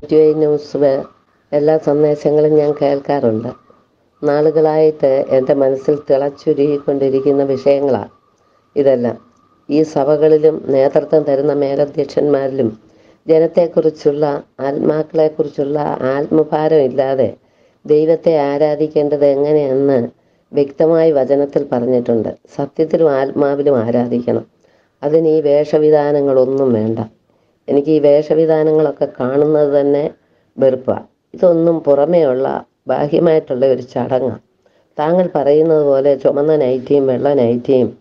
gate വേ news വേ എല്ലാ സന്ദേശങ്ങളും ഞാൻ കേൾക്കാറുണ്ട് നാളുകളായിട്ട് എൻ്റെ മനസ്സിൽ തിളച്ചുരുകിക്കൊണ്ടിരിക്കുന്ന വിഷയങ്ങളാണ് ഇതെല്ലാം ഈ സഭകളിലും നേതൃത്വം തരുന്ന മേലധ്യക്ഷന്മാരിലും ജനത്തെക്കുറിച്ചുള്ള ആത്മാക്കളെക്കുറിച്ചുള്ള ആത്മഭാരം ഇല്ലാതെ ദൈവത്തെ ആരാധിക്കേണ്ടത് എങ്ങനെയെന്ന് വ്യക്തമായി വചനത്തിൽ പറഞ്ഞിട്ടുണ്ട് സത്യത്തിലും ആത്മാവിലും ആരാധിക്കണം അതിന് ഈ വേഷവിധാനങ്ങളൊന്നും വേണ്ട എനിക്ക് ഈ വേഷവിധാനങ്ങളൊക്കെ കാണുന്നത് തന്നെ വെറുപ്പാണ് ഇതൊന്നും പുറമേയുള്ള ബാഹ്യമായിട്ടുള്ള ഒരു ചടങ്ങാണ് താങ്കൾ പറയുന്നത് പോലെ ചുമന്ന നൈറ്റിയും വെള്ള നൈറ്റിയും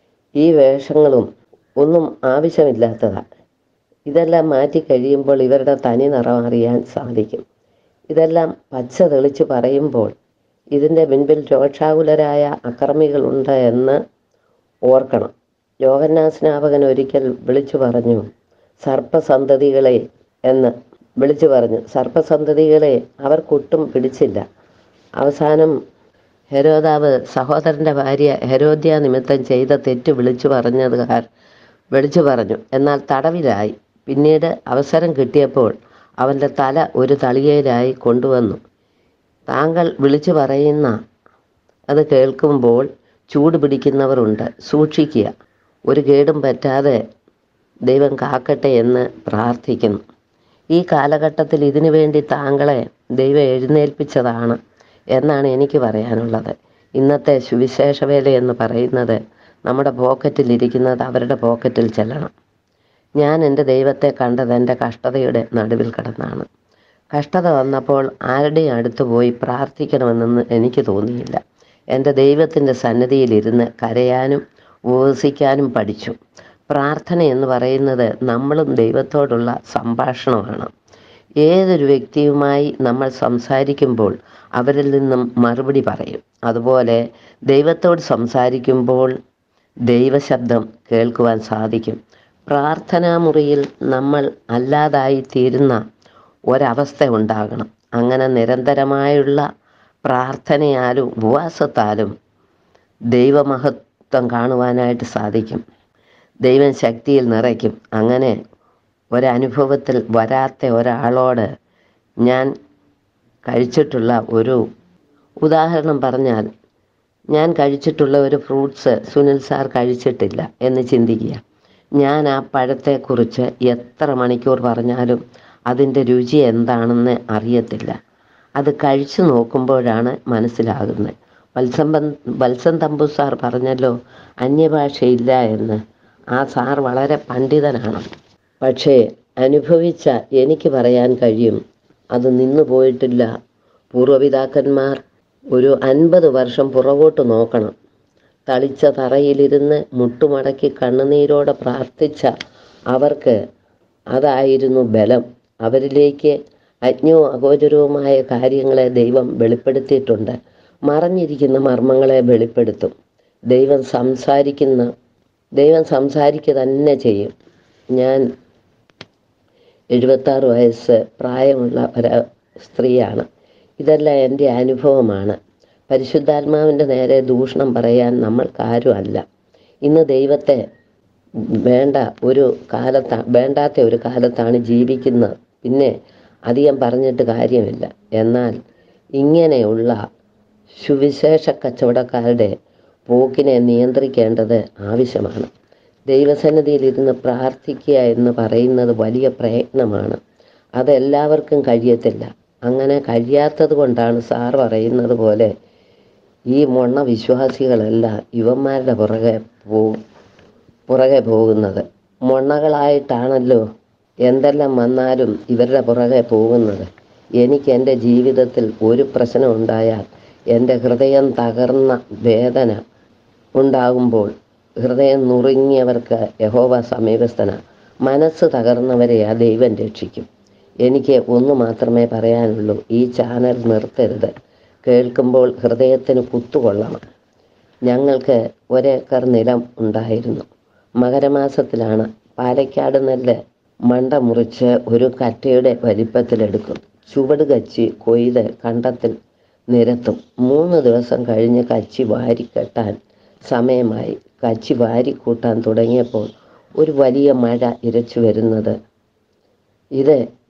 ഈ വേഷങ്ങളും ഒന്നും ആവശ്യമില്ലാത്തതാണ് ഇതെല്ലാം മാറ്റി കഴിയുമ്പോൾ ഇവരുടെ തനി നിറം അറിയാൻ സാധിക്കും ഇതെല്ലാം പച്ച തെളിച്ച് പറയുമ്പോൾ ഇതിൻ്റെ മുൻപിൽ രോക്ഷാകുലരായ അക്രമികളുണ്ട് എന്ന് ഓർക്കണം യോഹന്നാസ്നാപകൻ ഒരിക്കൽ വിളിച്ചു പറഞ്ഞു സർപ്പസന്തതികളെ എന്ന് വിളിച്ചു പറഞ്ഞു സർപ്പസന്തതികളെ അവർക്കൊട്ടും പിടിച്ചില്ല അവസാനം ഹെരോദാവ് സഹോദരൻ്റെ ഭാര്യ ഹെരോദ്യ നിമിത്തം ചെയ്ത തെറ്റ് വിളിച്ചു പറഞ്ഞത് കാർ- വിളിച്ചു പറഞ്ഞു എന്നാൽ തടവിലായി പിന്നീട് അവസരം കിട്ടിയപ്പോൾ അവൻ്റെ തല ഒരു തളികയിലായി കൊണ്ടുവന്നു താങ്കൾ വിളിച്ചു പറയുന്ന അത് കേൾക്കുമ്പോൾ ചൂട് പിടിക്കുന്നവരുണ്ട് സൂക്ഷിക്കുക ഒരു കേടും പറ്റാതെ ദൈവം കാക്കട്ടെ എന്ന് പ്രാർത്ഥിക്കുന്നു ഈ കാലഘട്ടത്തിൽ ഇതിനു വേണ്ടി താങ്കളെ ദൈവം എഴുന്നേൽപ്പിച്ചതാണ് എന്നാണ് എനിക്ക് പറയാനുള്ളത് ഇന്നത്തെ സുവിശേഷ വേല എന്ന് പറയുന്നത് നമ്മുടെ പോക്കറ്റിൽ ഇരിക്കുന്നത് അവരുടെ പോക്കറ്റിൽ ചെല്ലണം ഞാൻ എൻ്റെ ദൈവത്തെ കണ്ടത് എൻ്റെ കഷ്ടതയുടെ നടുവിൽ കിടന്നാണ് കഷ്ടത വന്നപ്പോൾ ആരുടെയും അടുത്ത് പോയി പ്രാർത്ഥിക്കണമെന്നൊന്നും എനിക്ക് തോന്നിയില്ല എൻ്റെ ദൈവത്തിൻ്റെ സന്നിധിയിലിരുന്ന് കരയാനും ഉപവസിക്കാനും പഠിച്ചു പ്രാർത്ഥന എന്ന് പറയുന്നത് നമ്മളും ദൈവത്തോടുള്ള സംഭാഷണമാണ് ഏതൊരു വ്യക്തിയുമായി നമ്മൾ സംസാരിക്കുമ്പോൾ അവരിൽ നിന്നും മറുപടി പറയും അതുപോലെ ദൈവത്തോട് സംസാരിക്കുമ്പോൾ ദൈവശബ്ദം കേൾക്കുവാൻ സാധിക്കും പ്രാർത്ഥനാ മുറിയിൽ നമ്മൾ അല്ലാതായി തീരുന്ന ഒരവസ്ഥ ഉണ്ടാകണം അങ്ങനെ നിരന്തരമായുള്ള പ്രാർത്ഥനയാലും ഉപവാസത്താലും ദൈവമഹത്വം കാണുവാനായിട്ട് സാധിക്കും ദൈവം ശക്തിയിൽ നിറയ്ക്കും അങ്ങനെ ഒരനുഭവത്തിൽ വരാത്ത ഒരാളോട് ഞാൻ കഴിച്ചിട്ടുള്ള ഒരു ഉദാഹരണം പറഞ്ഞാൽ ഞാൻ കഴിച്ചിട്ടുള്ള ഒരു ഫ്രൂട്ട്സ് സുനിൽ സാർ കഴിച്ചിട്ടില്ല എന്ന് ചിന്തിക്കുക ഞാൻ ആ പഴത്തെക്കുറിച്ച് എത്ര മണിക്കൂർ പറഞ്ഞാലും അതിൻ്റെ രുചി എന്താണെന്ന് അറിയത്തില്ല അത് കഴിച്ചു നോക്കുമ്പോഴാണ് മനസ്സിലാകുന്നത് വത്സം വത്സൻ തമ്പു സാർ പറഞ്ഞല്ലോ അന്യഭാഷയില്ല എന്ന് ആ സാർ വളരെ പണ്ഡിതനാണ് പക്ഷേ അനുഭവിച്ച എനിക്ക് പറയാൻ കഴിയും അത് നിന്നു പോയിട്ടില്ല പൂർവ്വപിതാക്കന്മാർ ഒരു അൻപത് വർഷം പുറകോട്ട് നോക്കണം തളിച്ച തറയിലിരുന്ന് മുട്ടുമടക്കി കണ്ണുനീരോടെ പ്രാർത്ഥിച്ച അവർക്ക് അതായിരുന്നു ബലം അവരിലേക്ക് അജ്ഞവും അഗോചരവുമായ കാര്യങ്ങളെ ദൈവം വെളിപ്പെടുത്തിയിട്ടുണ്ട് മറഞ്ഞിരിക്കുന്ന മർമ്മങ്ങളെ വെളിപ്പെടുത്തും ദൈവം സംസാരിക്കുന്ന ദൈവം സംസാരിക്കുക തന്നെ ചെയ്യും ഞാൻ എഴുപത്താറ് വയസ്സ് പ്രായമുള്ള ഒരു സ്ത്രീയാണ് ഇതെല്ലാം എൻ്റെ അനുഭവമാണ് പരിശുദ്ധാത്മാവിൻ്റെ നേരെ ദൂഷണം പറയാൻ നമ്മൾക്കാരും അല്ല ഇന്ന് ദൈവത്തെ വേണ്ട ഒരു കാലത്താ വേണ്ടാത്ത ഒരു കാലത്താണ് ജീവിക്കുന്നത് പിന്നെ അധികം പറഞ്ഞിട്ട് കാര്യമില്ല എന്നാൽ ഇങ്ങനെയുള്ള സുവിശേഷ കച്ചവടക്കാരുടെ പോക്കിനെ നിയന്ത്രിക്കേണ്ടത് ആവശ്യമാണ് ദൈവസന്നിധിയിലിരുന്ന് പ്രാർത്ഥിക്കുക എന്ന് പറയുന്നത് വലിയ പ്രയത്നമാണ് അതെല്ലാവർക്കും കഴിയത്തില്ല അങ്ങനെ കഴിയാത്തത് കൊണ്ടാണ് സാർ പറയുന്നത് പോലെ ഈ മൊണ്ണ വിശ്വാസികളെല്ലാം യുവന്മാരുടെ പുറകെ പോകും പുറകെ പോകുന്നത് മൊണ്ണകളായിട്ടാണല്ലോ എന്തെല്ലാം വന്നാലും ഇവരുടെ പുറകെ പോകുന്നത് എനിക്ക് എൻ്റെ ജീവിതത്തിൽ ഒരു പ്രശ്നം ഉണ്ടായാൽ എൻ്റെ ഹൃദയം തകർന്ന വേദന ഉണ്ടാകുമ്പോൾ ഹൃദയം നുറുങ്ങിയവർക്ക് യഹോവ സമീപസ്ഥന മനസ്സ് തകർന്നവരെ ആ ദൈവം രക്ഷിക്കും എനിക്ക് ഒന്ന് മാത്രമേ പറയാനുള്ളൂ ഈ ചാനൽ നിർത്തരുത് കേൾക്കുമ്പോൾ ഹൃദയത്തിന് കുത്തുകൊള്ളണം ഞങ്ങൾക്ക് ഒരേക്കർ നിലം ഉണ്ടായിരുന്നു മകരമാസത്തിലാണ് പാലക്കാട് നെല്ല് മണ്ട മുറിച്ച് ഒരു കറ്റയുടെ വലിപ്പത്തിലെടുക്കും ചുവട് കച്ചി കൊയ്ത് കണ്ടത്തിൽ നിരത്തും മൂന്ന് ദിവസം കഴിഞ്ഞ് കച്ചി വാരിക്കെട്ടാൻ സമയമായി കച്ചി വാരിക്കൂട്ടാൻ തുടങ്ങിയപ്പോൾ ഒരു വലിയ മഴ ഇരച്ചു വരുന്നത് ഇത്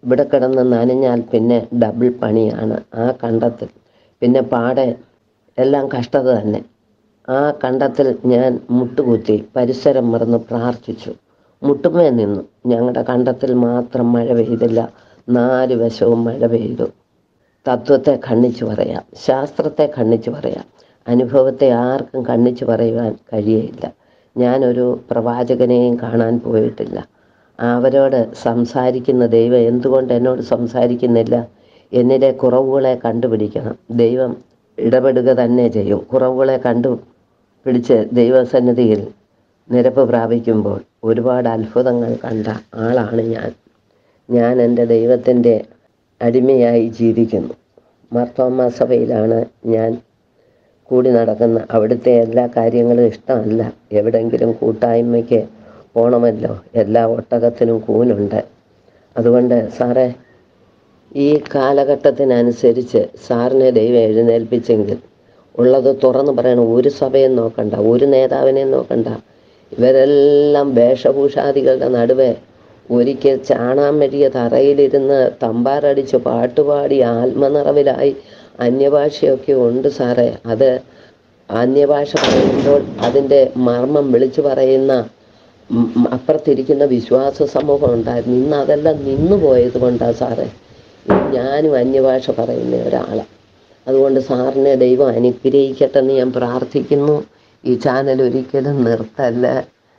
ഇവിടെ കിടന്ന് നനഞ്ഞാൽ പിന്നെ ഡബിൾ പണിയാണ് ആ കണ്ടത്തിൽ പിന്നെ പാടെ എല്ലാം കഷ്ടത തന്നെ ആ കണ്ടത്തിൽ ഞാൻ മുട്ടുകുത്തി പരിസരം മറന്ന് പ്രാർത്ഥിച്ചു മുട്ടുമേ നിന്നു ഞങ്ങളുടെ കണ്ടത്തിൽ മാത്രം മഴ പെയ്തില്ല നാല് വശവും മഴ പെയ്തു തത്വത്തെ ഖണ്ഡിച്ചു പറയാം ശാസ്ത്രത്തെ ഖണ്ഡിച്ചു പറയാം അനുഭവത്തെ ആർക്കും ഖണ്ഡിച്ചു പറയുവാൻ കഴിയയില്ല ഞാനൊരു പ്രവാചകനെയും കാണാൻ പോയിട്ടില്ല അവരോട് സംസാരിക്കുന്ന ദൈവം എന്തുകൊണ്ട് എന്നോട് സംസാരിക്കുന്നില്ല എന്നിലെ കുറവുകളെ കണ്ടുപിടിക്കണം ദൈവം ഇടപെടുക തന്നെ ചെയ്യും കുറവുകളെ കണ്ടു പിടിച്ച് ദൈവസന്നിധിയിൽ നിരപ്പ് പ്രാപിക്കുമ്പോൾ ഒരുപാട് അത്ഭുതങ്ങൾ കണ്ട ആളാണ് ഞാൻ ഞാൻ എൻ്റെ ദൈവത്തിൻ്റെ അടിമയായി ജീവിക്കുന്നു മാർത്തോമ സഭയിലാണ് ഞാൻ കൂടി നടക്കുന്ന അവിടുത്തെ എല്ലാ കാര്യങ്ങളും ഇഷ്ടമല്ല എവിടെങ്കിലും കൂട്ടായ്മയ്ക്ക് പോകണമല്ലോ എല്ലാ ഒട്ടകത്തിനും കൂനുണ്ട് അതുകൊണ്ട് സാറേ ഈ കാലഘട്ടത്തിനനുസരിച്ച് സാറിനെ ദൈവം എഴുന്നേൽപ്പിച്ചെങ്കിൽ ഉള്ളത് തുറന്നു പറയണം ഒരു സഭയും നോക്കണ്ട ഒരു നേതാവിനെയും നോക്കണ്ട ഇവരെല്ലാം വേഷഭൂഷാദികളുടെ നടുവെ ഒരിക്കൽ ചാണാൻ മെഴിയ തറയിലിരുന്ന് തമ്പാരടിച്ച് പാട്ടുപാടി ആത്മനിറവിലായി അന്യഭാഷയൊക്കെ ഉണ്ട് സാറേ അത് അന്യഭാഷ പറയുമ്പോൾ അതിൻ്റെ മർമ്മം വിളിച്ചു പറയുന്ന ഉം, ഉം, അപ്പുറത്തിരിക്കുന്ന വിശ്വാസ സമൂഹം ഉണ്ടായിരുന്നു ഇന്ന് അതെല്ലാം നിന്നു പോയത് കൊണ്ടാണ് സാറേ ഞാനും അന്യഭാഷ പറയുന്ന ഒരാളാണ് അതുകൊണ്ട് സാറിനെ ദൈവം അനുഗ്രഹിക്കട്ടെ എന്ന് ഞാൻ പ്രാർത്ഥിക്കുന്നു ഈ ചാനൽ ഒരിക്കലും നിർത്തല്ല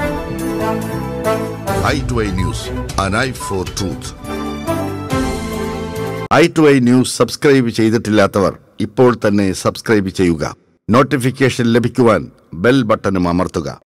I two I news an eye for truth I two I news subscribe ചെയ്തിട്ടില്ലാത്തവർ ഇപ്പോൾ തന്നെ സബ്സ്ക്രൈബ് ചെയ്യുക നോട്ടിഫിക്കേഷൻ ലഭിക്കുവാൻ ബെൽ ബട്ടണും അമർത്തുക